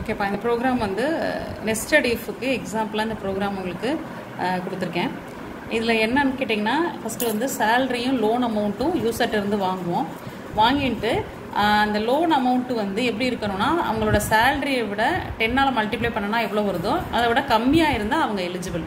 ஓகேப்பா இந்த ப்ரோக்ராம் வந்து நெஸ்டட் இஃப்க்கு எக்ஸாம்பிளாக இந்த ப்ரோக்ராம் உங்களுக்கு அஹ், கொடுத்துருக்கேன் இதில் என்னன்னு கேட்டிங்கன்னா ஃபஸ்ட்டு வந்து சேலரியும் லோன் அமௌண்ட்டும் யூசர்ட்ட இருந்து வாங்குவோம் வாங்கிட்டு அஹ், அந்த லோன் அமௌண்ட்டு வந்து எப்படி இருக்கணும்னா அவங்களோட சேலரியை விட டென்னால் மல்டிப்ளை பண்ணனா எவ்வளோ வருதோ அதை விட கம்மியாக இருந்தால் அவங்க எலிஜிபிள்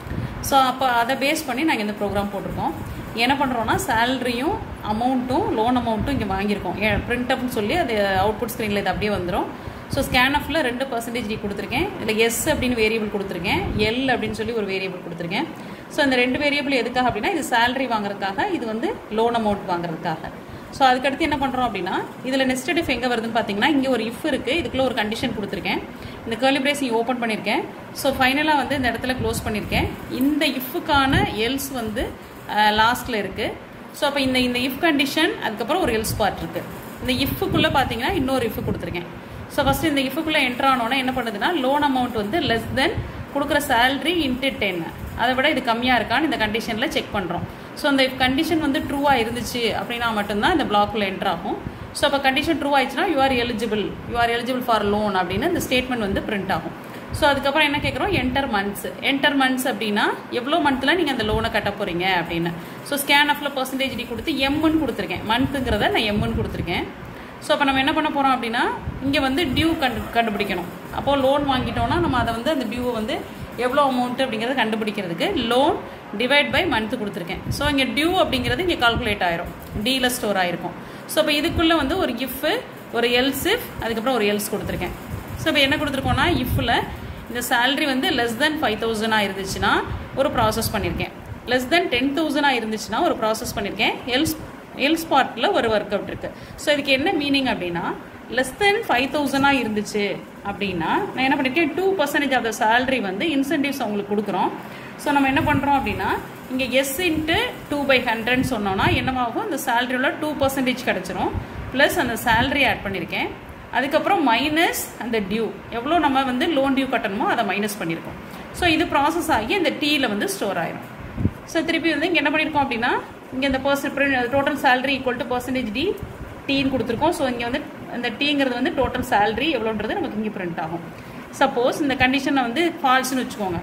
ஸோ அப்போ அதை பேஸ் பண்ணி நாங்கள் இந்த ப்ரோக்ராம் போட்டிருக்கோம் என்ன பண்ணுறோன்னா சேலரியும் அமௌண்ட்டும் லோன் அமௌண்ட்டும் இங்கே வாங்கியிருக்கோம் பிரிண்ட் அப்னு சொல்லி அது அவுட்புட் ஸ்க்ரீனில் இது அப்படியே வந்துடும் ஸோ ஸ்கேன் ஆஃபில் ரெண்டு பர்சன்டேஜ் டி கொடுத்துருக்கேன் இதில் எஸ் அப்படின்னு வேரியபிள் கொடுத்துருக்கேன் எல் அப்படின்னு சொல்லி ஒரு வேரியபிள் கொடுத்துருக்கேன் ஸோ இந்த ரெண்டு வேரியபிள் எதுக்காக அப்படின்னா இது சேலரி வாங்குறதுக்காக இது வந்து லோன் அமௌண்ட் வாங்குறதுக்காக ஸோ அதுக்கடுத்து என்ன பண்ணுறோம் அப்படின்னா இதில் நெஸ்டட் இஃப் எங்கே வருதுன்னு பார்த்தீங்கன்னா இங்கே ஒரு இஃப் இருக்குது இதுக்குள்ளே ஒரு கண்டிஷன் கொடுத்துருக்கேன் இந்த கேர்லி பிரேஸ் இங்கே ஓப்பன் பண்ணியிருக்கேன் ஸோ ஃபைனலாக வந்து இந்த இடத்துல க்ளோஸ் பண்ணியிருக்கேன் இந்த இஃப்க்கான எல்ஸ் வந்து லாஸ்ட்டில் இருக்குது ஸோ அப்போ இந்த இந்த இஃப் கண்டிஷன் அதுக்கப்புறம் ஒரு எல்ஸ் பார்ட் இருக்குது இந்த இஃப்க்குள்ளே பார்த்தீங்கன்னா இன்னொரு இஃப் கொடுத்துருக்கேன் ஸோ ஃபஸ்ட்டு இந்த இஃப்க்குள்ளே என்ட்ரு ஆனோன்னா என்ன பண்ணுதுன்னா லோன் அமௌண்ட் வந்து லெஸ் தென் கொடுக்குற சேலரி இன்ட்டு டென் அதை விட இது கம்மியாக இருக்கான்னு இந்த கண்டிஷனில் செக் பண்ணுறோம் ஸோ அந்த கண்டிஷன் வந்து ட்ரூவாக இருந்துச்சு அப்படின்னா மட்டும்தான் இந்த பிளாக்ல என்ட்ரு ஆகும் ஸோ அப்போ கண்டிஷன் ட்ரூ ஆயிடுச்சுன்னா you are eligible you are eligible for loan அப்படின்னு இந்த ஸ்டேட்மெண்ட் வந்து பிரிண்ட் ஆகும் ஸோ அதுக்கப்புறம் என்ன கேட்குறோம் என்டர் மந்த்ஸ் என்டர் மந்த்ஸ் அப்படின்னா எவ்வளோ மந்த்தில் நீங்கள் அந்த லோனை கட்ட போகிறீங்க அப்படின்னு ஸோ ஸ்கேன் ஆஃபில் பர்சன்டேஜ் டி கொடுத்து எம்முன்னு கொடுத்துருக்கேன் மந்த்துங்கிறத நான் எம்முன்னு கொடுத்துருக்கேன் ஸோ அப்போ நம்ம என்ன பண்ண போகிறோம் அப்படின்னா இங்கே வந்து டியூ கண்டு கண்டுபிடிக்கணும் அப்போது லோன் வாங்கிட்டோம்னா நம்ம அதை வந்து அந்த டியூவை வந்து எவ்வளோ அமௌண்ட் அப்படிங்கிறத கண்டுபிடிக்கிறதுக்கு லோன் டிவைட் பை மந்த் கொடுத்துருக்கேன் ஸோ இங்கே டியூ அப்படிங்கிறது இங்கே கால்குலேட் ஆயிரும் டியில் ஸ்டோர் ஆயிருக்கும் ஸோ இப்போ இதுக்குள்ளே வந்து ஒரு இஃப் ஒரு எல்ஸ் இஃப் அதுக்கப்புறம் ஒரு எல்ஸ் கொடுத்துருக்கேன் ஸோ இப்போ என்ன கொடுத்துருக்கோம்னா இஃப்பில் இந்த சேலரி வந்து லெஸ் தென் ஃபைவ் தௌசண்டாக இருந்துச்சுன்னா ஒரு ப்ராசஸ் பண்ணியிருக்கேன் லெஸ் தென் டென் தௌசண்டாக இருந்துச்சுன்னா ஒரு ப்ராசஸ் பண்ணியிருக்கேன் எல்ஸ் எல் ஸ்பாட்டில் ஒரு ஒர்க் அவுட் இருக்குது ஸோ இதுக்கு என்ன மீனிங் அப்படின்னா லெஸ் தென் ஃபைவ் தௌசண்டாக இருந்துச்சு அப்படின்னா நான் என்ன பண்ணியிருக்கேன் two percentage of the salary வந்து இன்சென்டிவ்ஸ் அவங்களுக்கு கொடுக்குறோம் ஸோ நம்ம என்ன பண்ணுறோம் அப்படின்னா இங்கே எஸ் இன்ட்டு டூ பை ஹண்ட்ரட்னு சொன்னோன்னா என்னவாகும் அந்த சேலரியோட டூ பர்சன்டேஜ் கிடச்சிரும் ப்ளஸ் அந்த சேலரி ஆட் பண்ணியிருக்கேன் அதுக்கப்புறம் மைனஸ் அந்த டியூ எவ்வளோ நம்ம வந்து லோன் டியூ கட்டணுமோ அதை மைனஸ் பண்ணியிருக்கோம் ஸோ இது ப்ராசஸ் ஆகி இந்த டீயில் வந்து ஸ்டோர் ஆயிரும் ஸோ திருப்பி வந்து இங்கே என்ன பண்ணியிருக்கோம் அப்படின்னா இங்கே இந்த person total salary equal to percentage D டீன்னு கொடுத்துருக்கோம் ஸோ இங்கே வந்து இந்த டீங்கிறது வந்து டோட்டல் சேலரி எவ்வளோன்றது நமக்கு இங்கே பிரிண்ட் ஆகும் சப்போஸ் இந்த கண்டிஷனை வந்து ஃபால்ஸ்னு வச்சுக்கோங்க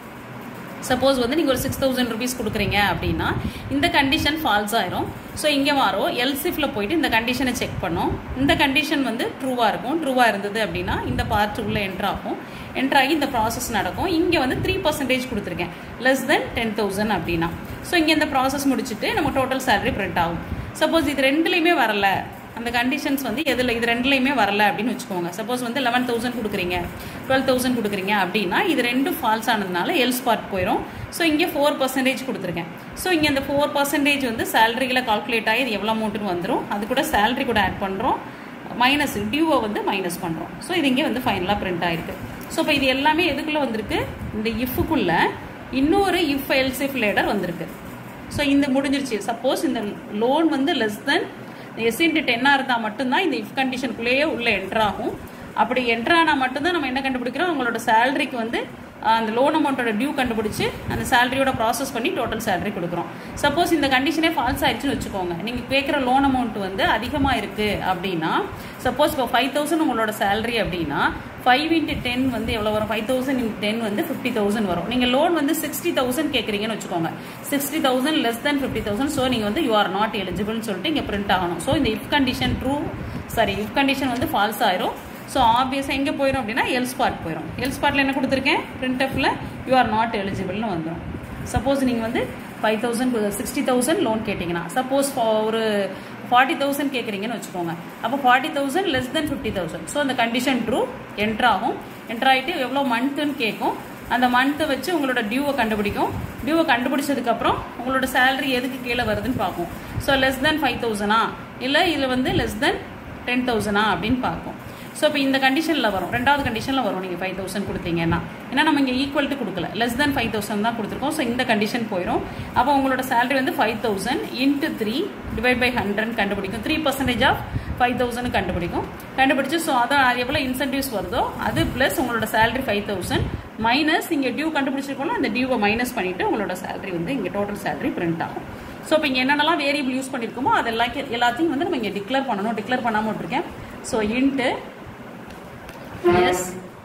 சப்போஸ் வந்து நீங்கள் ஒரு சிக்ஸ் தௌசண்ட் ருபீஸ் கொடுக்குறீங்க அப்படின்னா இந்த கண்டிஷன் ஃபால்ஸ் ஆயிரும் ஸோ இங்கே வரோம் எல்சிஃபில் போயிட்டு இந்த கண்டிஷனை செக் பண்ணோம் இந்த கண்டிஷன் வந்து ட்ரூவாக இருக்கும் ட்ரூவாக இருந்தது அப்படின்னா இந்த பார்ட் உள்ள என்ட்ரு ஆகும் என்ட்ரு ஆகி இந்த ப்ராசஸ் நடக்கும் இங்கே வந்து த்ரீ பர்சன்டேஜ் கொடுத்துருக்கேன் லெஸ் தென் டென் தௌசண்ட் அப்படின்னா ஸோ இங்கே இந்த ப்ராசஸ் முடிச்சுட்டு நம்ம டோட்டல் சேலரி பிரிண்ட் ஆகும் சப்போஸ் இது ரெண்டுலேயுமே வரல அந்த கண்டிஷன்ஸ் வந்து எதில் இது ரெண்டுலையுமே வரல அப்படின்னு வச்சுக்கோங்க சப்போஸ் வந்து லெவன் தௌசண்ட் கொடுக்குறீங்க டுவெல் தௌசண்ட் கொடுக்குறீங்க அப்படின்னா இது ரெண்டும் ஃபால்ஸ் ஆனதுனால எல்ஸ் பார்ட் போயிடும் ஸோ இங்கே ஃபோர் பர்சன்டேஜ் கொடுத்துருக்கேன் ஸோ இங்கே அந்த ஃபோர் பர்சன்டேஜ் வந்து சேலரியில் கால்குலேட் ஆகி இது எவ்வளோ அமௌண்ட்டுன்னு வந்துடும் அது கூட சேலரி கூட ஆட் பண்ணுறோம் மைனஸ் டியூவை வந்து மைனஸ் பண்ணுறோம் ஸோ இது இங்கே வந்து ஃபைனலாக பிரிண்ட் ஆயிருக்கு ஸோ இப்போ இது எல்லாமே எதுக்குள்ளே வந்திருக்கு இந்த இஃப்க்குள்ளே இன்னொரு இஃப் எல்ஸ் இஃப் லேடர் வந்திருக்கு ஸோ இந்த முடிஞ்சிருச்சு சப்போஸ் இந்த லோன் வந்து லெஸ் தென் எஸ் இன்ட்டு டென்னாக இருந்தால் மட்டும்தான் இந்த இஃப் கண்டிஷனுக்குள்ளேயே உள்ள என்ட்ரு ஆகும் அப்படி என்ட்ரு ஆனால் மட்டும்தான் நம்ம என்ன கண்டுபிடிக்கிறோம் அவங்களோட சேலரிக்கு வந்து ஆஹ், அந்த லோன் அமௌண்ட்டோட டியூ கண்டுபிடிச்சு அந்த சேலரியோட ப்ராசஸ் பண்ணி டோட்டல் சேலரி கொடுக்குறோம் சப்போஸ் இந்த கண்டிஷனே ஃபால்ஸ் ஆயிடுச்சுன்னு வச்சுக்கோங்க நீங்கள் கேட்குற லோன் அமௌண்ட் வந்து அதிகமாக இருக்குது அப்படின்னா சப்போஸ் இப்போ ஃபைவ் தௌசண்ட் உங்களோட சேலரி அப்படின்னா ஃபைவ் இன்ட்டு டென் வந்து எவ்வளோ வரும் ஃபைவ் தௌசண்ட் இன்ட்டு டென் வந்து ஃபிஃப்டி தௌசண்ட் வரும் நீங்கள் லோன் வந்து சிக்ஸ்டி தௌசண்ட் கேட்குறீங்கன்னு வச்சுக்கோங்க sixty thousand less then fifty thousand so நீங்கள் வந்து யூ ஆர் நாட் எலிஜிபிள்னு சொல்லிட்டு இங்கே பிரிண்ட் ஆகணும் ஸோ இந்த if condition true sorry if condition வந்து ஃபால்ஸ் ஆயிரும் ஸோ ஆப்வியஸாக எங்கே போயிடும் அப்படின்னா எல் ஸ்பாட் போயிடும் எல் ஸ்பாட்டில் என்ன கொடுத்துருக்கேன் பிரிண்ட் எஃப்ல யூ ஆர் நாட் எலிஜிபிள்னு வந்துடும் சப்போஸ் நீங்கள் வந்து five thousand sixty thousand loan கேட்டிங்கன்னா சப்போஸ் ஒரு ஃபார்ட்டி தௌசண்ட் கேட்குறீங்கன்னு வச்சுக்கோங்க அப்போ forty thousand less then fifty thousand so அந்த கண்டிஷன் ட்ரூ என்ட்ரு ஆகும் என்ட்ரு ஆகிட்டு எவ்வளோ மந்த்துன்னு கேட்கும் அந்த மந்த்தை வச்சு உங்களோட டியூவை கண்டுபிடிக்கும் டியூவை கண்டுபிடிச்சதுக்கப்புறம் உங்களோட சேலரி எதுக்கு கீழே வருதுன்னு பார்க்கும் ஸோ லெஸ் தென் ஃபைவ் தௌசண்டா இல்லை இதில் வந்து லெஸ் தென் டென் தௌசண்டா அப்படின்னு பார்க்கும் ஸோ இப்போ இந்த கண்டிஷனில் வரும் ரெண்டாவது கண்டிஷனில் வரும் நீங்கள் ஃபைவ் தௌசண்ட் கொடுத்தீங்கன்னா ஏன்னா நம்ம இங்கே ஈக்குவல் டு கொடுக்கல லெஸ் தென் ஃபைவ் தௌசண்ட் தான் கொடுத்துருக்கோம் ஸோ இந்த கண்டிஷன் போயிடும் அப்போ உங்களோட சேலரி வந்து five thousand into three divide by hundred கண்டுபிடிக்கும் three percentage of five thousand கண்டுபிடிக்கும் கண்டுபிடிச்சு ஸோ அதான் எவ்வளோ இன்சென்டிவ்ஸ் வருதோ அது ப்ளஸ் உங்களோட சேலரி ஃபைவ் தௌசண்ட் மைனஸ் இங்கே டியூ கண்டுபிடிச்சிருக்கோம்ல அந்த டியூவை மைனஸ் பண்ணிவிட்டு உங்களோட சேலரி வந்து இங்கே டோட்டல் சேலரி பிரிண்ட் ஆகும் ஸோ இப்போ இங்கே என்னென்னலாம் வேரியபிள் யூஸ் பண்ணியிருக்கோமோ அது எல்லா எல்லாத்தையும் வந்து நம்ம இங்கே டிக்ளேர் பண்ணணும் டிக்ளேர் பண்ணாமல் விட்டுருக்கேன் ஸோ இன்ட்டு எஸ்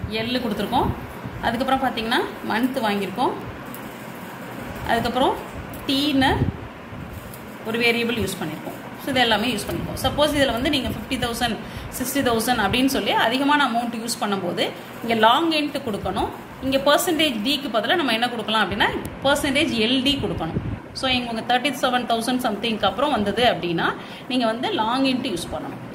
எள்ளு கொடுத்துருக்கோம் அதுக்கப்புறம் பார்த்தீங்கன்னா மந்த் வாங்கியிருக்கோம் அதுக்கப்புறம் டீன்னு ஒரு வேரியபிள் யூஸ் பண்ணியிருக்கோம் ஸோ இது எல்லாமே யூஸ் பண்ணியிருக்கோம் சப்போஸ் இதில் வந்து நீங்கள் ஃபிஃப்டி தௌசண்ட் சிக்ஸ்டி தௌசண்ட் அப்படின்னு சொல்லி அதிகமான அமௌண்ட் யூஸ் பண்ணும்போது இங்கே லாங் எண்ட் கொடுக்கணும் இங்கே பர்சன்டேஜ் டிக்கு பதிலாக நம்ம என்ன கொடுக்கலாம் அப்படின்னா பர்சன்டேஜ் எல்டி கொடுக்கணும் ஸோ இங்கே உங்கள் தேர்ட்டி செவன் தௌசண்ட் சம்திங்க்கு அப்புறம் வந்தது அப்படின்னா நீங்கள் வந்து லாங் இன்ட்டு யூஸ் பண்ணணும்